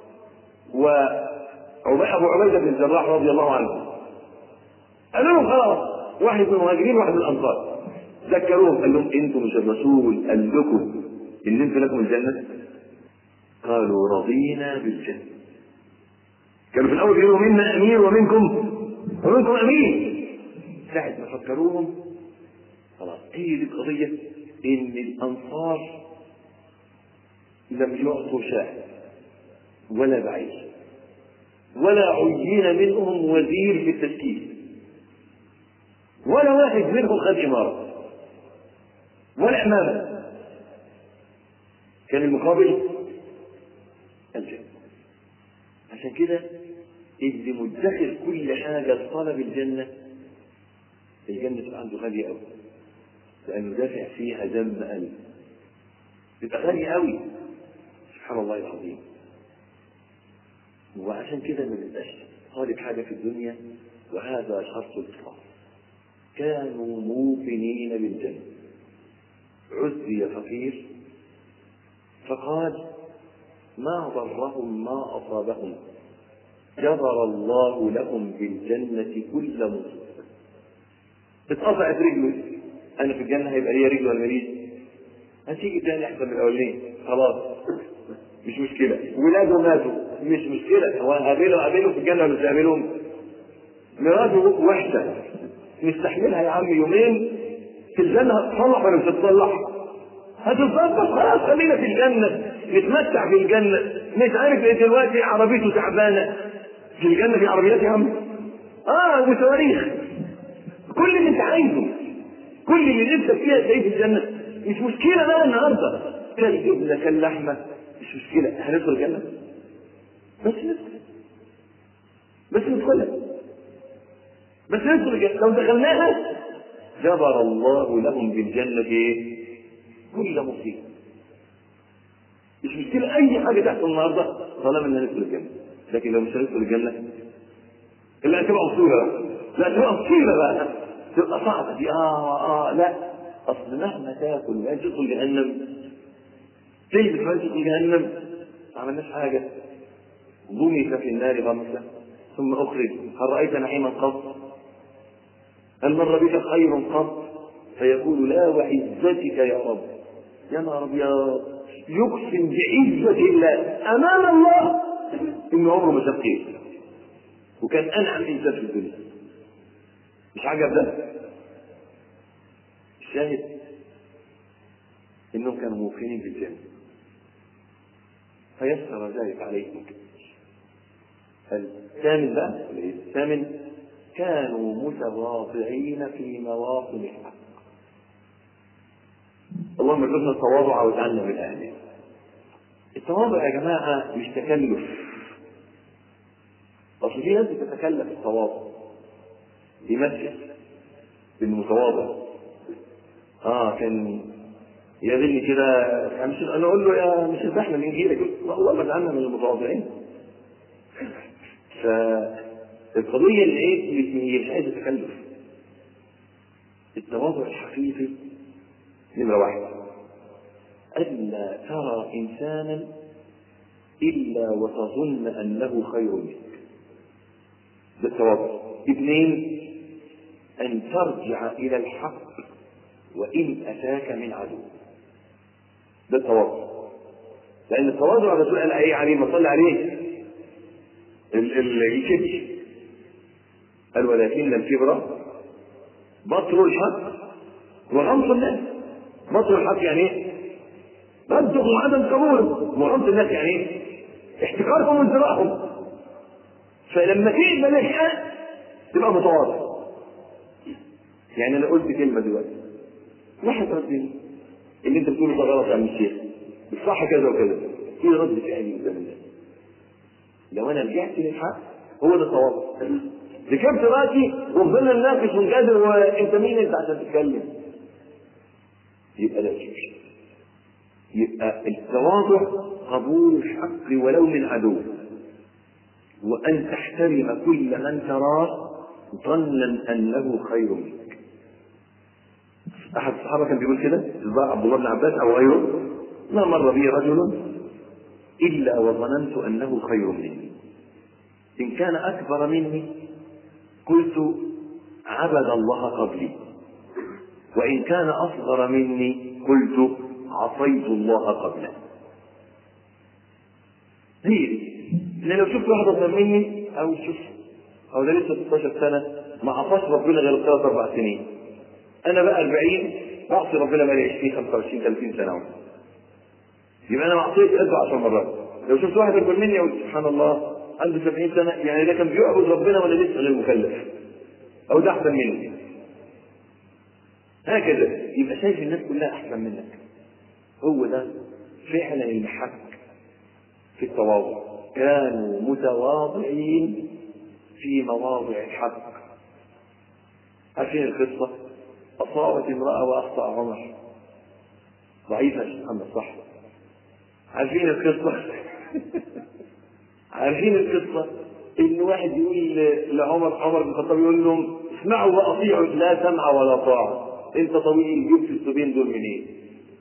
وأبو عبيدة بن الجراح رضي الله عنه قالوا لهم خلاص واحد من المهاجرين وواحد من الأنصار ذكروهم قال لهم انتم مش الرسول قال لكم ان انتم لكم الجنه قالوا رضينا بالجنه كانوا في الاول يقولوا منا امير ومنكم ومنكم امير ساعة ما فكروهم خلاص هي دي القضية ان الانصار لم يعطوا شاه ولا بعير ولا عين منهم وزير في التشكيل ولا واحد منهم خد إمارة ولا إمامة كان المقابل الجنة عشان كده اللي مدخر كل حاجة لطلب الجنة الجنة تبقى عنده غالية قوي لأنه دافع فيها دم قلب تبقى غالية قوي سبحان الله العظيم وعشان كده ما بيبقاش طالب حاجة في الدنيا وهذا شرط الإخلاص كانوا موقنين بالجنة عزي فقير فقال ما ضرهم ما أصابهم جبر الله لهم بالجنة كل مصيبة اتقطعت رجله أنا في الجنة هيبقى ليا رجل ولا ماليش هتيجي تاني أحسن من الأولين خلاص مش مشكلة ولاده ماتوا مش مشكلة هو هقابله هقابله في الجنة ولا مش هقابلهم مراته وحشة نستحملها يا عم يومين في الجنة هتصلح ولا مش هتصلح؟ هتتظبط خلاص خلينا في الجنة نتمتع في الجنة مش عارف ايه دلوقتي عربيته تعبانة في الجنة في عربيات يا عم اه وصواريخ كل اللي انت عايزه كل اللي نفسك فيها تلاقيه في الجنة مش مشكلة بقى النهاردة كان جبنة كان لحمة مش مشكلة هندخل الجنة بس ندخل بس ندخلها بس ندخل الجنة لو دخلناها جبر الله لهم بالجنة ايه؟ كل مصيبة مش مشكلة أي حاجة تحصل النهاردة طالما إننا ندخل الجنة لكن لو مش هندخل الجنة لا تبقى مصيبة بقى لا تبقى مصيبة بقى تبقى صعبة دي آه آه لا أصل مهما تاكل ما تدخل جهنم تجد ما تدخل جهنم ما عملناش حاجة ضمك في النار غمسة ثم أخرج هل رأيت نعيما قط هل مر بك خير قط فيقول لا وعزتك يا رب يا نهار ابيض يقسم بعزة الله أمام الله إنه عمره ما شاف خير وكان أنعم إنسان في الدنيا مش عجب ده الشاهد إنهم كانوا موقنين بالجنة فيسر ذلك عليهم الثامن بقى الثامن كانوا متواضعين في مواطن الحق اللهم ارزقنا التواضع واجعلنا من اهله التواضع يا جماعه مش تكلف اصل في ناس بتتكلف التواضع يمثل انه متواضع اه كان يقابلني كده مش انا اقول له يا مش انت احنا من جيلك والله اجعلنا من المتواضعين فالقضيه اللي ايه هي مش عايزه تكلف التواضع الحقيقي نمرة واحد ألا ترى إنسانا إلا وتظن أنه خير منك ده التواضع اثنين أن ترجع إلى الحق وإن أتاك من عدو ده التواضع لأن التواضع الرسول قال إيه عليه ما صلى عليه الكبش قال ولكن الكبر بطر الحق وغمط الناس بطر الحق يعني ايه؟ ردهم وعدم قبولهم وغمط الناس يعني ايه؟ احتقارهم وازدراءهم فلما تقبل الحق تبقى متواضع يعني انا قلت كلمه دلوقتي واحد ردني اللي انت بتقوله ده غلط يا عم الشيخ الصح كذا وكذا في رد فعلي قدام الناس لو انا رجعت للحق هو ده التواضع ركبت راسي وفضلنا نناقش ونجادل وانت مين انت عشان تتكلم يبقى ده مش يبقى التواضع قبول الحق ولو من عدو وان تحترم كل من تراه ظنا انه خير منك احد الصحابه كان بيقول كده عبد الله بن عباس او غيره ما مر بي رجل الا وظننت انه خير مني ان كان اكبر مني قلت عبد الله قبلي وإن كان أصغر مني قلت عصيت الله قبله هي دي إن لو شفت واحد أصغر مني أو شوف أو ده لسه 16 سنة ما عصاش ربنا غير ثلاث أربع سنين أنا بقى 40 بعصي ربنا بقى 20 25 30 سنة يبقى أنا معصيت قلبه 10 مرات لو شفت واحد أكبر مني أقول سبحان الله عنده 70 سنة يعني ده كان بيعبد ربنا ولا لسه غير مكلف أو ده أحسن مني هكذا يبقى شايف الناس كلها احسن منك هو ده فعلا المحك في التواضع كانوا متواضعين في مواضع الحق عارفين القصه اصابت امراه واخطا عمر ضعيفه يا محمد صح عارفين القصه عارفين القصه ان واحد يقول لعمر عمر بن الخطاب يقول لهم اسمعوا واطيعوا لا سمع ولا طاعه انت طويل جبت السبين دول منين؟ إيه؟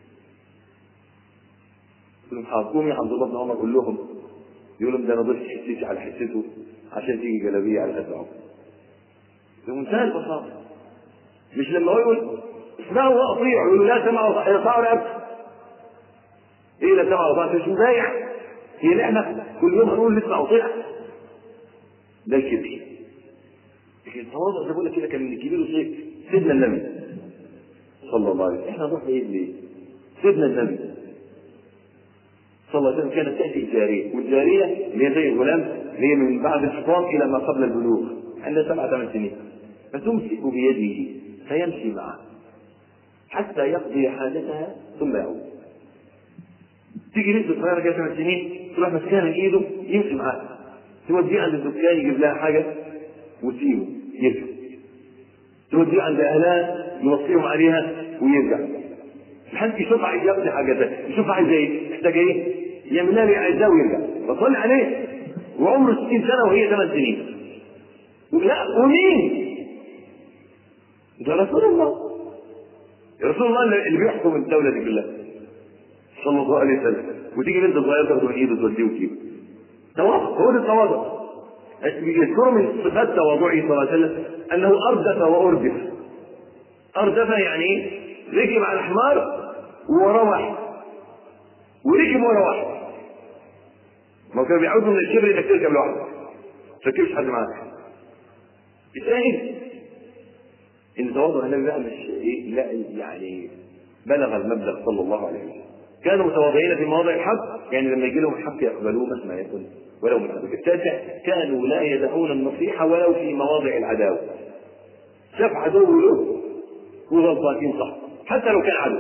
قلت لهم حاكمي عبد الله بن عمر قول لهم يقول لهم ده انا ضفت حسيتي على حسته عشان تيجي جلابيه على قد عمر. بمنتهى البساطه مش لما هو يقول اسمعوا واطيعوا يقول لا سمعوا يطاعوا رقبتي. ايه لا سمعوا وطاعوا مش مبايع هي نعمه كل يوم هنقول نسمع وطيع ده الكبير لكن التواضع زي بقول لك كده كان من الكبير وسيف سيدنا النبي صلى الله عليه وسلم احنا نروح ايه ليه؟ سيدنا النبي صلى الله عليه وسلم كانت تاتي الجاريه والجاريه اللي هي زي الغلام اللي هي من بعد الفطام الى ما قبل البلوغ عندها سبع ثمان سنين فتمسك بيده فيمشي معه حتى يقضي حاجتها ثم يعود تيجي بنت صغيره كده ثمان سنين تروح ماسكاها من ايده يمشي معاها توديه عند الدكان يجيب لها حاجه وتسيبه يرجع توديه عند اهلها يوصيهم عليها ويرجع لحد يشوف عايز يقضي حاجه يشوف عايز ايه محتاج ايه يعملها اللي عايزاه ويرجع فصلي عليه وعمره 60 سنه وهي 8 سنين لا ومين؟ ده رسول الله رسول الله اللي بيحكم الدوله دي كلها صلى الله عليه وسلم وتيجي بنت صغيره تاخده من ايده توديه وتجيبه تواضع هو ده التواضع يذكر من صفات تواضعه صلى الله عليه وسلم انه اردف واردف اردف يعني ايه؟ ركب على الحمار ووراه واحد وركب ورا واحد ما كانوا بيعودوا من الشبر انك تركب لوحدك ما تركبش حد معاك الثاني ان تواضع النبي بقى مش ايه لا يعني بلغ المبلغ صلى الله عليه وسلم كانوا متواضعين في مواضع الحق يعني لما يجي لهم الحق يقبلوه مهما يكن ولو من عدو التاسع كانوا لا يدعون النصيحة ولو في مواضع العداوة شاف عدو له وغلطاتين صح حتى لو كان عدو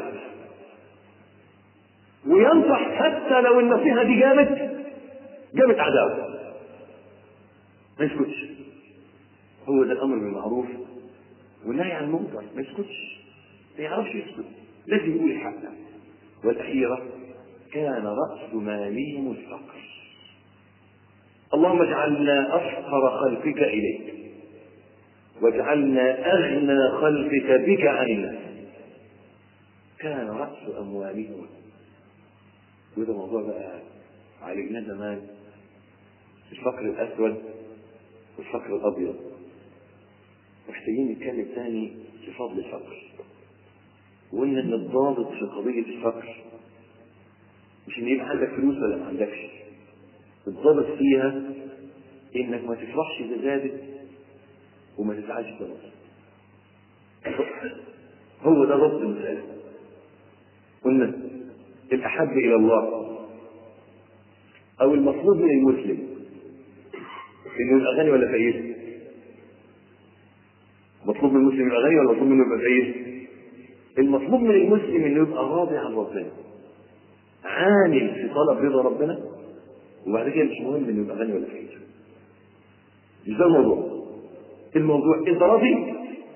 وينصح حتى لو النصيحة دي جابت جابت عداوة ما يسكتش هو ده الأمر بالمعروف والنهي عن المنكر ما يسكتش ما يعرفش يسكت لازم يقول الحق والأخيرة كان رأس مالهم الفقر اللهم اجعلنا أفقر خلقك إليك واجعلنا أغنى خلقك بك عن الناس كان رأس أموالهم وده موضوع بقى عالجناه زمان الفقر الأسود والفقر الأبيض محتاجين نتكلم تاني في فضل الفقر وإن إن الضابط في قضية الفقر مش إن يبقى عندك فلوس ولا ما عندكش الضابط فيها إنك ما تفرحش إذا زادت وما تزعلش إذا نقصت هو ده ضبط المسألة قلنا الأحب إلى الله أو المطلوب من المسلم إنه يبقى غني ولا فقير؟ مطلوب من المسلم يبقى غني ولا مطلوب منه يبقى فقير؟ المطلوب من المسلم انه يبقى راضي عن ربنا عامل في طلب رضا ربنا وبعد كده مش مهم انه يبقى غني ولا فقير مش ده الموضوع الموضوع انت راضي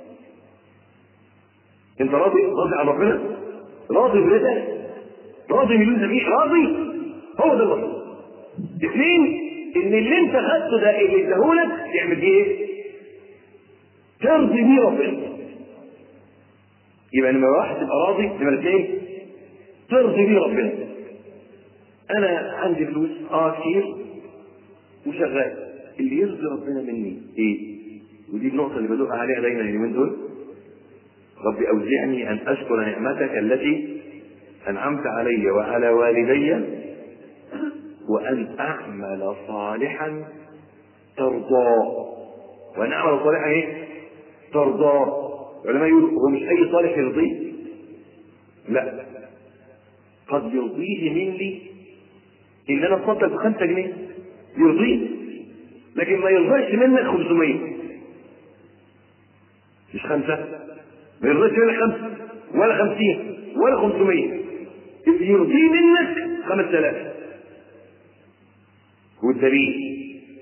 انت راضي راضي عن ربنا راضي برضا راضي من اللي فيه راضي هو ده المطلوب اثنين ان اللي انت خدته ده اللي اداهولك يعمل بيه ايه؟ ترضي بيه ربنا يبقى نمرة واحد تبقى راضي نمرة اثنين ترضي بيه ربنا انا عندي فلوس اه كتير وشغال اللي يرضي ربنا مني ايه ودي النقطة اللي بدق عليها دايما اليومين دول ربي أوزعني أن أشكر نعمتك التي أنعمت علي وعلى والدي وأن أعمل صالحا ترضاه وأن أعمل صالحا إيه؟ ترضاه العلماء يقولوا هو مش أي صالح يرضيه لا قد يرضيه مني إن أنا أتصدق بخمسة جنيه يرضيه لكن ما يرضاش منك 500 مش خمسة ما يرضاش منك خمسة ولا خمسين ولا 500 اللي يرضيه منك 5000 والدليل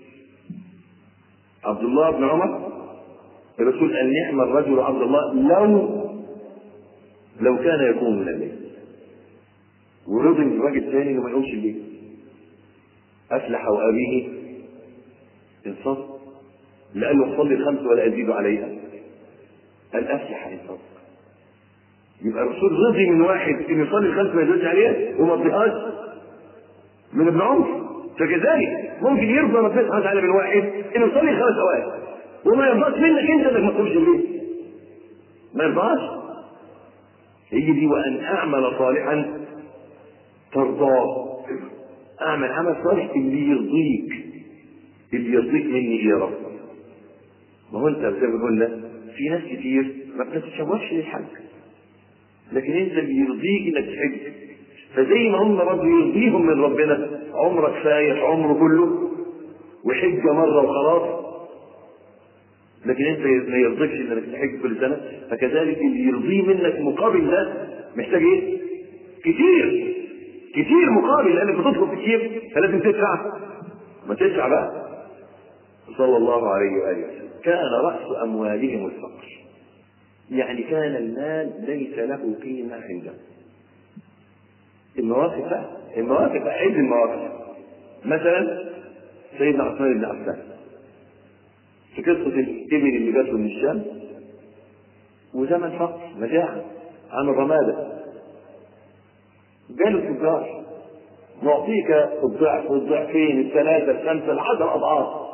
عبد الله بن عمر الرسول قال نعم الرجل عبد الله لو لو كان يقوم من الليل ورضي الراجل الثاني انه ما يقومش الليل افلح وابيه انصف لقال له صلي الخمس ولا ازيد عليها قال افلح ان صدق يبقى الرسول رضي من واحد انه يصلي الخمس ما يزيدش عليها وما رضيهاش من ابن عمر فكذلك ممكن يرضى ربنا سبحانه وتعالى من واحد انه يصلي خمس اوقات وما يرضاش منك انت انك ما تقومش الليل ما يرضاش هي دي وان اعمل صالحا ترضاه اعمل عمل صالح اللي يرضيك اللي يرضيك مني يا رب ما هو انت زي ما قلنا في ناس كتير ما بتتشوفش للحج لكن انت اللي يرضيك انك تحج فزي ما هم برضه يرضيهم من ربنا عمرك فايح عمره كله وحجة مرة وخلاص لكن انت ما يرضيكش انك تحج كل سنة فكذلك اللي يرضيه منك مقابل ده محتاج ايه؟ كتير كتير مقابل لانك بتطلب كتير فلازم تدفع ما تدفع بقى صلى الله عليه وآله وسلم كان رأس أموالهم الفقر يعني كان المال ليس له قيمة عنده المواقف المواقف عد المواقف مثلا سيدنا عثمان بن عفان في قصة الإبل اللي جات له من الشام وزمن فقر مجاعة عن الرمادة جاله تجار نعطيك الضعف والضعفين الثلاثة الخمسة العشر أضعاف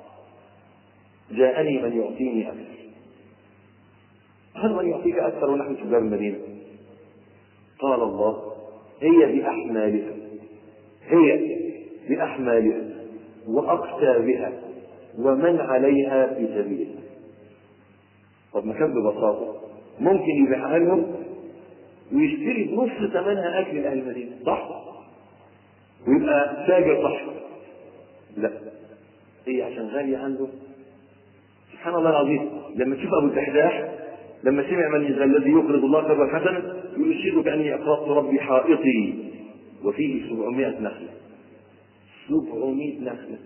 جاءني من يعطيني أكثر هل من يعطيك أكثر ونحن تجار المدينة قال الله هي بأحمالها هي بأحمالها وأقتابها ومن عليها في سبيل الله طب ما كان ببساطة ممكن يبيعها لهم ويشتري بنص ثمنها أكل أهل المدينة صح؟ ويبقى تاجر صح لا هي عشان غالية عنده سبحان الله العظيم لما تشوف أبو الدحداح لما سمع من ذا الذي يقرض الله قرضا حسنا يشهد بأني أقرضت ربي حائطي وفيه 700 نخلة 700 نخلة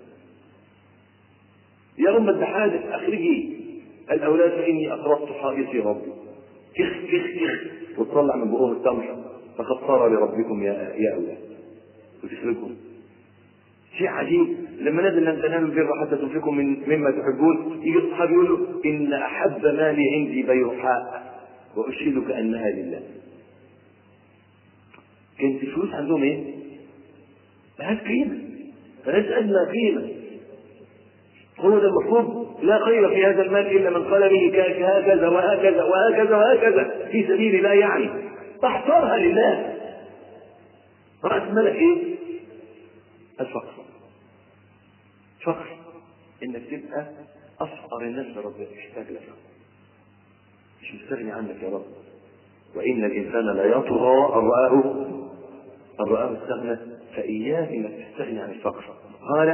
يا أم الدحادث أخرجي الأولاد فإني أقرضت حائطي ربي كخ كخ كخ وتطلع من بقهم التمر فقد صار لربكم يا يا أولاد وتخرجهم شيء عجيب لما نزل لن تنالوا البر حتى تنفقوا من مما تحبون يجي الصحابي يقول له ان احب مالي عندي بيرحاء واشهدك انها لله كانت الفلوس عندهم ايه؟ ملهاش قيمه ملهاش ادنى قيمه هو ده المفروض لا خير في هذا المال الا من قال به هكذا وهكذا وهكذا وهكذا في سبيل الله يعني تحصرها لله راس مالك ايه؟ الفقر فقر انك تبقى افقر الناس لربنا محتاج لك مش مستغني عنك يا رب وان الانسان لا يطغى ان رآه ان رآه استغنى فاياك انك تستغني عن الفقر قال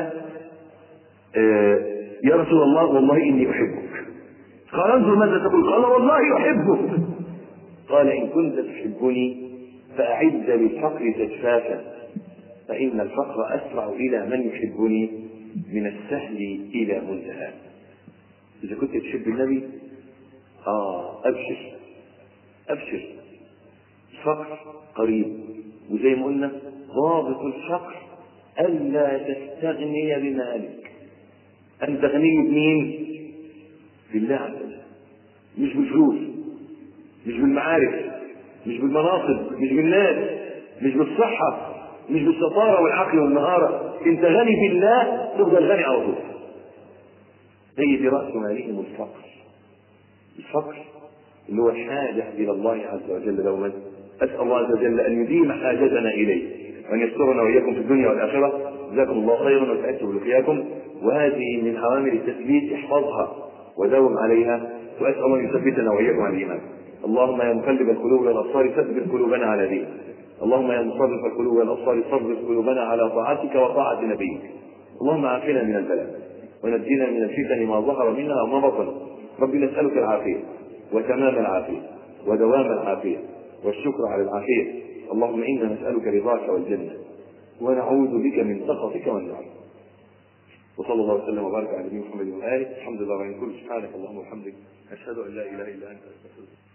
آه يا رسول الله والله اني احبك قال انظر ماذا تقول قال والله احبك قال ان كنت تحبني فاعد للفقر تجفافا فإن الفقر أسرع إلى من يحبني من السهل إلى منتهى إذا كنت تحب النبي آه أبشر أبشر الفقر قريب وزي ما قلنا ضابط الفقر ألا تستغني بمالك أن تغني بمين؟ بالله عز وجل مش بالفلوس مش بالمعارف مش بالمناصب مش بالناس مش بالصحة مش بالشطارة والعقل والمهارة انت غني بالله تفضل غني على طول هي دي رأس مالهم الفقر الفقر اللي هو الحاجة إلى الله عز وجل دوما أسأل الله عز وجل أن يديم حاجتنا إليه وأن يسترنا وإياكم في الدنيا والآخرة جزاكم الله خيرا وسعدت بلقياكم وهذه من عوامل التثبيت احفظها وداوم عليها وأسأل الله أن يثبتنا وإياكم على الإيمان اللهم يا مقلب القلوب والأبصار ثبت قلوبنا على دينك اللهم يا مصرف القلوب والابصار صرف قلوبنا على طاعتك وطاعه نبيك اللهم عافنا من البلاء ونجنا من الفتن ما ظهر منها وما بطن رب نسالك العافيه وتمام العافيه ودوام العافيه والشكر على العافيه اللهم انا نسالك رضاك والجنه ونعوذ بك من سخطك والنار وصلى الله وسلم وبارك على نبينا محمد واله الحمد لله وعلى كل سبحانك اللهم وبحمدك اشهد ان لا اله الا انت استغفرك